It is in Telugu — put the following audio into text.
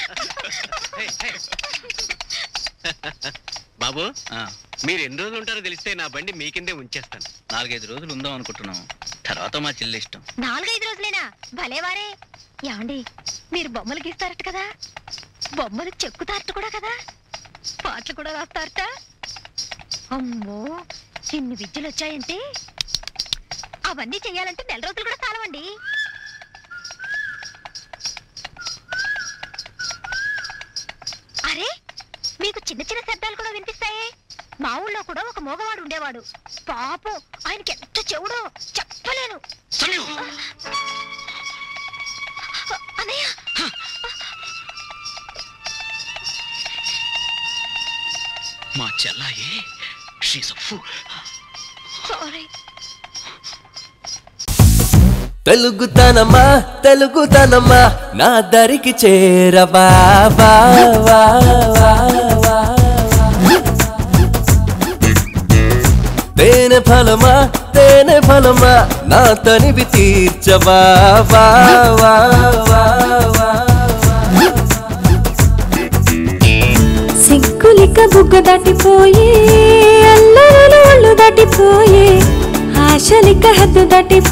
హే, హే. బాబు ఆ, మీరు ఎన్ని రోజులు ఉంటారో తెలిస్తే నా బండి మీ కిందే ఉంచేస్తాను నాలుగైదు రోజులు ఉందాం అనుకుంటున్నాం తర్వాత మా చెల్లి ఇష్టం నాలుగైదు రోజులేనా భలేవారే ఏమండి మీరు బొమ్మలు గీస్తారట కదా బొమ్మలు చెక్కుతారట కూడా కదా పాటలు కూడా రాస్తారట అమ్మో ఇన్ని విద్యలు వచ్చాయంటే అవన్నీ చెయ్యాలంటే నెల రోజులు కూడా చాలవండి అరే మీకు చిన్న చిన్న శబ్దాలు కూడా వినిపిస్తాయే మా ఊళ్ళో కూడా ఒక మగవాడు ఉండేవాడు పాపం ఆయనకి ఎంత చెవుడో చెప్పలేను అన్నయ్య మా చెల్లాయి షీస్ ఫుల్ సారీ తెలుగుతనమా తెలుగుతనమా నా దరికి చేరవా వా, వా, వా, వా. తేనె ఫలమా తేనె ఫలమా నా తనివి తీర్చవా వా, వా, వా, వా. సిగ్గులిక బుగ్గ దాటిపోయే అల్లరలు ఒళ్ళు దాటిపోయే ఆశలిక హద్దు దాటిపోయే